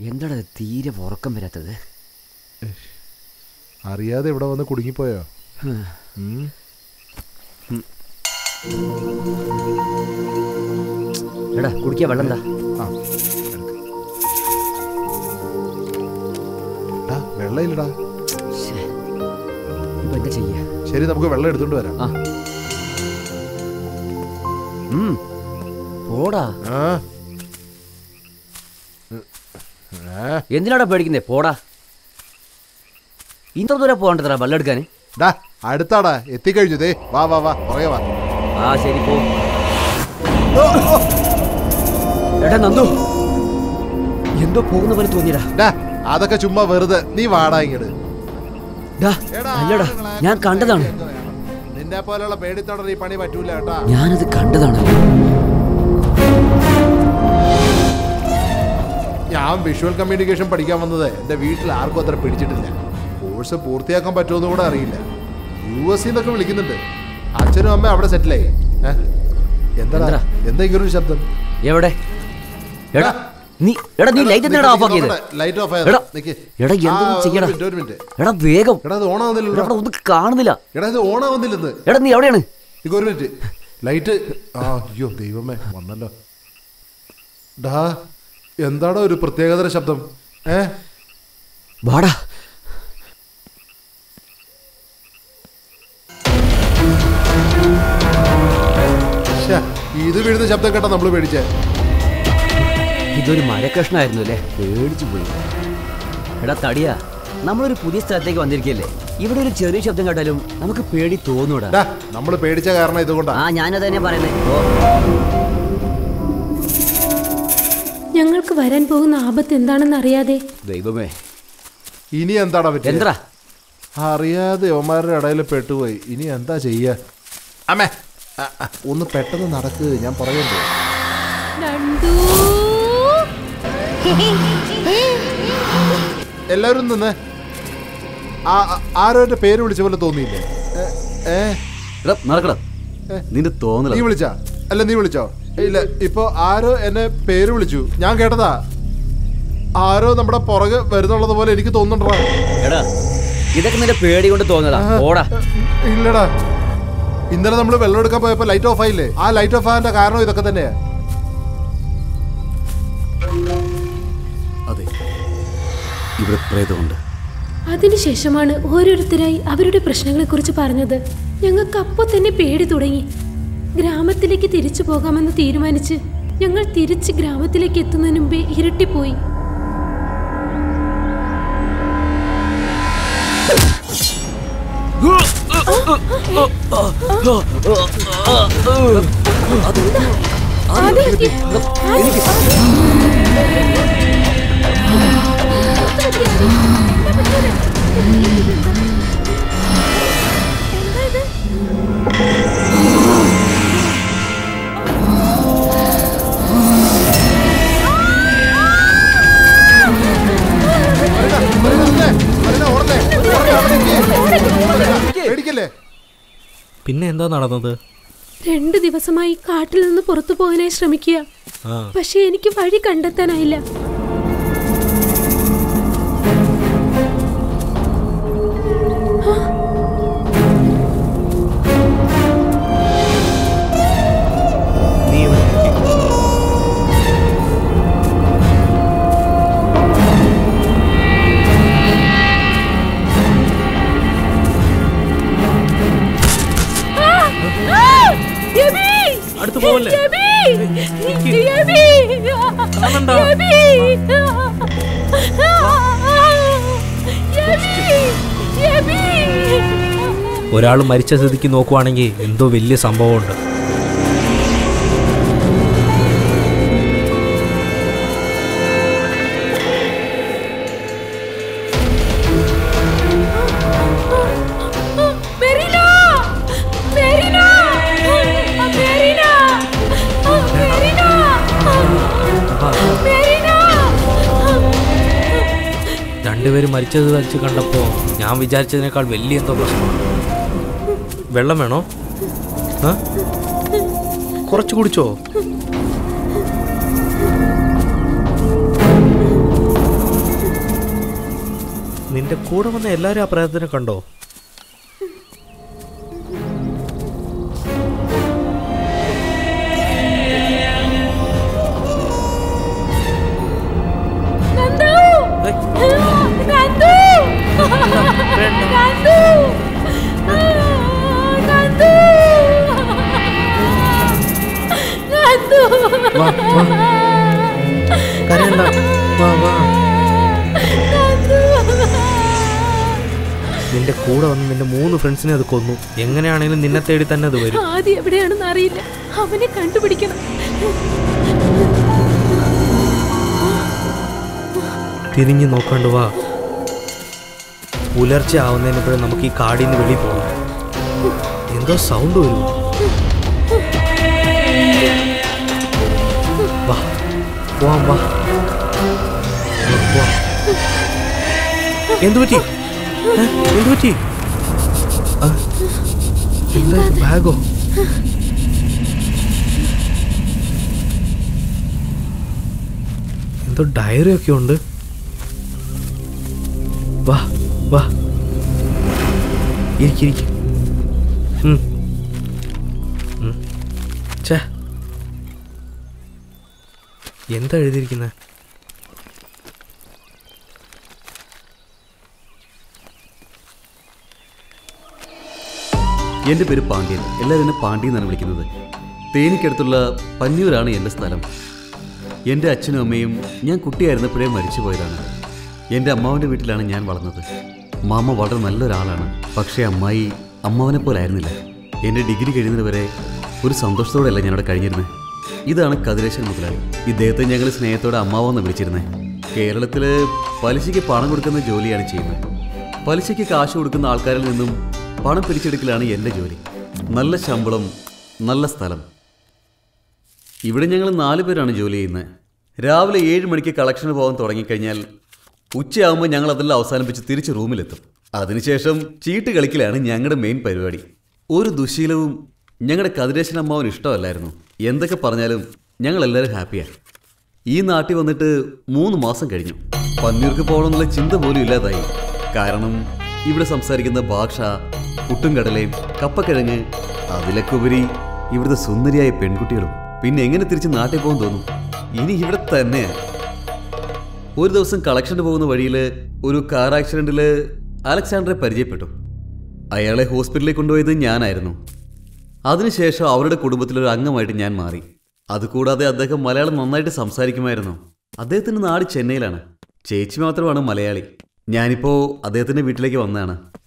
എന്താടാ ഇത് തീരെ ഉറക്കം വരാത്തത് അറിയാതെ ഇവിടെ വന്ന് കുടുങ്ങിപ്പോയോ ഉം. എടാ കുടിക്കാൻ വെള്ളം എന്താ ആ ടാ, വെള്ളം ഇല്ലടാ ഇപ്പൊ എന്താ ചെയ്യാ ശരി നമുക്ക് വെള്ളം എടുത്തോണ്ട് വരാം ആ ഉം. പോടാ ആ ഏ, എന്തിനാടാ പേടിക്കുന്നേ പോടാ ഇത്ര ദൂരെ പോകണ്ടത്ര വെള്ളം എടുക്കാൻ ഡാ അടുത്താടാ എത്തിക്കഴിഞ്ഞു ദേ വാ വാ വാ പുറകെ വാ ആ ശരി പോ എടാ നന്ദു എന്തോ പോകുന്ന പോലെ തോന്നിയടാ ഡാ അതൊക്കെ ചുമ്മാ വെറുതെ നീ വാടാ ഇങ്ങട് ഡാ എടാ, അല്ലടാ ആളുകളെ ഞാൻ കണ്ടതാണ് എന്ത് വേണം? നിന്നെ പോലെയുള്ള പേടിത്തോടെ ഈ പണി പറ്റൂല കേട്ടാ ഞാനത് കണ്ടതാണല്ലോ ഞാൻ വിഷ്വൽ കമ്മ്യൂണിക്കേഷൻ പഠിക്കാൻ വന്നത് എൻ്റെ വീട്ടിൽ ആർക്കും അത്ര പിടിച്ചിട്ടില്ല കോഴ്സ് പൂർത്തിയാക്കാൻ പറ്റുമെന്ന് കൂടെ അറിയില്ല യു എസ് എന്നൊക്കെ വിളിക്കുന്നുണ്ട് അച്ഛനും അമ്മ അവിടെ സെറ്റിലായി ഏ? എന്താടാ എന്താ? എന്താ ഇങ്ങനെ ഒരു ശബ്ദം എവിടെ എടാ നീ എടാ നീ ലൈറ്റ് എന്തിനാ ഓഫ് ആക്കിയത് ലൈറ്റ് ഓഫ് എടാ നിക്ക് എടാ ആ, എന്തൊന്നും ഒരു ചെയ്യടാ മിനിറ്റ്, ഒരു മിനിറ്റ് എടാ വേഗം എടാ ഇത് ഓണാവുന്നില്ലല്ലോ എടാ ഒന്നും കാണുന്നില്ല എടാ ഇത് ഓണാവുന്നില്ലെന്ന് എടാ നീ എവിടെയാണ് നിക്ക് ഒരു മിനിറ്റ് ലൈറ്റ് ആ അയ്യോ ദൈവമേ വന്നല്ലോ ഡാ എന്താടാ ഒരു പ്രത്യേകതര ശബ്ദം ഏ വാടാ ശ്ശെ, ഇത് വീഴുന്ന ശബ്ദം കേട്ടാ നമ്മൾ പേടിച്ചേ ഇതൊരു മരക്കഷ്ണായിരുന്നു അല്ലേ പേടിച്ചു പോയി എടാ തടിയാ നമ്മളൊരു പുതിയ സ്ഥലത്തേക്ക് വന്നിരിക്കല്ലേ ഇവിടെ ഒരു ചെറിയ ശബ്ദം കേട്ടാലും നമുക്ക് പേടി തോന്നൂടാ ഡാ നമ്മൾ പേടിച്ച കാരണം ഇതുകൊണ്ടാ ആ ഞാനത് തന്നെ പറയുന്നേ ഓ ഞങ്ങൾക്ക് വരാൻ പോകുന്ന ആപത്ത് എന്താണെന്ന് അറിയാതെ ദൈവമേ ഇനി എന്താടാ പറ്റിയ എന്താ അറിയാതെ യവന്മാരുടെ ഇടയിൽ പെട്ടുപോയി ഇനി എന്താ ചെയ്യാ അമ്മേ ആ, ആ, ഒന്ന് പെട്ടെന്ന് നടക്ക് ഞാൻ പറയുന്നുണ്ട് നന്ദു എല്ലാവരും നിന്ന് ആ ആ, ആരോ എന്റെ പേര് വിളിച്ച പോലെ തോന്നിയില്ലേ ഏ, ഏ എടാ നടക്കടാ നിന്റെ തോന്നല നീ വിളിച്ചാ അല്ല നീ വിളിച്ചോ ഇല്ല ഇപ്പൊ ആരോ എന്നെ പേര് വിളിച്ചു ഞാൻ കേട്ടതാ ആരോ നമ്മുടെ പുറകെ വരുന്നുള്ളത് പോലെ എനിക്ക് തോന്നുന്നുണ്ടാ എടാ ഇതൊക്കെ നിന്റെ പേടി കൊണ്ട് തോന്നലാ ഓടാ ഇല്ലടാ ഇന്നലെ നമ്മൾ വെള്ളം എടുക്കാൻ പോയപ്പോ ലൈറ്റ് ഓഫ് ആയില്ലേ ആ ലൈറ്റ് ഓഫ് ആകാന്റെ കാരണം ഇതൊക്കെ തന്നെയാ അതെ ഇവിടെ പ്രേതമുണ്ട് അതിനുശേഷമാണ് ഓരോരുത്തരായി അവരുടെ പ്രശ്നങ്ങളെക്കുറിച്ച് പറഞ്ഞത് ഞങ്ങൾക്ക് അപ്പോൾ തന്നെ പേടി തുടങ്ങി ഗ്രാമത്തിലേക്ക് തിരിച്ചു പോകാമെന്ന് തീരുമാനിച്ച് ഞങ്ങൾ തിരിച്ച് ഗ്രാമത്തിലേക്ക് എത്തുന്നതിന് മുമ്പേ ഇരുട്ടിപ്പോയി ആദ്യം- ആദ്യം- എന്താ ഇത്? പേടിക്കല്ലേ പിന്നെ എന്താ നടന്നത് രണ്ടു ദിവസമായി കാട്ടിൽ നിന്ന് പുറത്തു പോകാനായി ശ്രമിക്കുക ആ പക്ഷെ എനിക്ക് വഴി കണ്ടെത്താനായില്ല നീ ഇവിടെ നിൽക്ക്. അടുത്ത് പോവല്ലേ കാണണ്ട. ഒരാൾ മരിച്ച സ്ഥിതിക്ക് നോക്കുവാണെങ്കിൽ എന്തോ വലിയ സംഭവമുണ്ട് മെറീന! മെറീന! മെറീന! മെറീന! മെറീന! രണ്ടുപേരും മരിച്ചത് വെച്ച് കണ്ടപ്പോൾ ഞാൻ വിചാരിച്ചതിനേക്കാൾ വലിയ എന്തോ പ്രശ്നമാണ് വെള്ളം വേണോ ആ കുറച്ച് കുടിച്ചോ നിന്റെ കൂടെ വന്ന എല്ലാരും ആ പ്രേതത്തിനെ കണ്ടോ നന്ദു ഏയ്, നന്ദു വേണ്ട. നന്ദു നന്ദു നന്ദു വാ, വാ. കരയണ്ട വാ വാ നിന്റെ കൂടെ വന്ന് നിന്റെ മൂന്ന് ഫ്രണ്ട്സിനെ അത് കൊന്നു എങ്ങനെയാണെങ്കിലും നിന്നെ തേടി തന്നെ അത് വരും ആദ്യം എവിടെയാണെന്ന് അറിയില്ല അവനെ കണ്ടുപിടിക്കണം തിരിഞ്ഞു നോക്കാണ്ട് വാ പുലർച്ചെ ആവുന്നതിന് നമുക്ക് ഈ കാടിൽ നിന്ന് വെളിയിൽ പോകണം എന്തോ സൗണ്ട് വരും വാ പോവാം വാ വാ. എന്ത് പറ്റി ഏ? എന്ത് പറ്റി ആ, എന്താ ഇത്? ബാഗോ എന്തോ ഡയറി ഒക്കെ ഉണ്ട് വാ വാ ഇരിക്കിരിക്കും ഛേ എന്താ എഴുതിയിരിക്കുന്നത് എൻ്റെ പേര് പാണ്ഡ്യൻ എല്ലാവരും എന്നെ പാണ്ഡ്യൻ എന്നാണ് വിളിക്കുന്നത് തേനിക്കടുത്തുള്ള പന്നിയൂരാണ് എൻ്റെ സ്ഥലം എൻ്റെ അച്ഛനും അമ്മയും ഞാൻ കുട്ടിയായിരുന്നപ്പോഴേ മരിച്ചു പോയതാണ് എൻ്റെ അമ്മാവൻ്റെ വീട്ടിലാണ് ഞാൻ വളർന്നത് മാമ വളരെ നല്ലൊരാളാണ് പക്ഷേ അമ്മായി അമ്മാവനെ പോലെ ആയിരുന്നില്ല എൻ്റെ ഡിഗ്രി കഴിയുന്നതുവരെ ഒരു സന്തോഷത്തോടെയല്ല ഞാനവിടെ കഴിഞ്ഞിരുന്നത് ഇതാണ് കതിരേശൻ മുതലാളി ഇദ്ദേഹത്തെ ഞങ്ങൾ സ്നേഹത്തോടെ അമ്മാവെന്ന് വിളിച്ചിരുന്നത് കേരളത്തിൽ പലിശയ്ക്ക് പണം കൊടുക്കുന്ന ജോലിയാണ് ചെയ്യുന്നത് പലിശയ്ക്ക് കാശ് കൊടുക്കുന്ന ആൾക്കാരിൽ നിന്നും പണം പിരിച്ചെടുക്കലാണ് എൻ്റെ ജോലി നല്ല ശമ്പളം നല്ല സ്ഥലം ഇവിടെ ഞങ്ങൾ നാല് പേരാണ് ജോലി ചെയ്യുന്നത് രാവിലെ ഏഴ് മണിക്ക് കളക്ഷന് പോകാൻ തുടങ്ങിക്കഴിഞ്ഞാൽ ഉച്ചയാകുമ്പോൾ ഞങ്ങൾ അതെല്ലാം അവസാനിപ്പിച്ച് തിരിച്ച് റൂമിലെത്തും അതിനുശേഷം ചീട്ട് കളിക്കലാണ് ഞങ്ങളുടെ മെയിൻ പരിപാടി ഒരു ദുശീലവും ഞങ്ങളുടെ കതിരേശൻ അമ്മാവന് ഇഷ്ടമല്ലായിരുന്നു എന്തൊക്കെ പറഞ്ഞാലും ഞങ്ങൾ എല്ലാവരും ഹാപ്പിയാണ് ഈ നാട്ടിൽ വന്നിട്ട് മൂന്ന് മാസം കഴിഞ്ഞു പന്നീർക്ക് പോകണമെന്നുള്ള ചിന്ത പോലും ഇല്ലാതായി കാരണം ഇവിടെ സംസാരിക്കുന്ന ഭാഷ പുട്ടും കടലയും കപ്പക്കിഴങ്ങ് അതിലൊക്കെ ഉപരി ഇവിടുത്തെ സുന്ദരിയായ പെൺകുട്ടികളും പിന്നെ എങ്ങനെ തിരിച്ച് നാട്ടിൽ പോകാൻ തോന്നും ഇനി ഇവിടെ തന്നെയാണ് ഒരു ദിവസം കളക്ഷന് പോകുന്ന വഴിയിൽ ഒരു കാർ ആക്സിഡന്റിൽ അലക്സാണ്ടറെ പരിചയപ്പെട്ടു അയാളെ ഹോസ്പിറ്റലിൽ കൊണ്ടുപോയത് ഞാനായിരുന്നു അതിനുശേഷം അവരുടെ കുടുംബത്തിലൊരു അംഗമായിട്ട് ഞാൻ മാറി അതുകൂടാതെ അദ്ദേഹം മലയാളം നന്നായിട്ട് സംസാരിക്കുമായിരുന്നു അദ്ദേഹത്തിൻ്റെ നാട് ചെന്നൈയിലാണ് ചേച്ചി മാത്രമാണ് മലയാളി ഞാനിപ്പോൾ അദ്ദേഹത്തിൻ്റെ വീട്ടിലേക്ക് വന്നതാണ്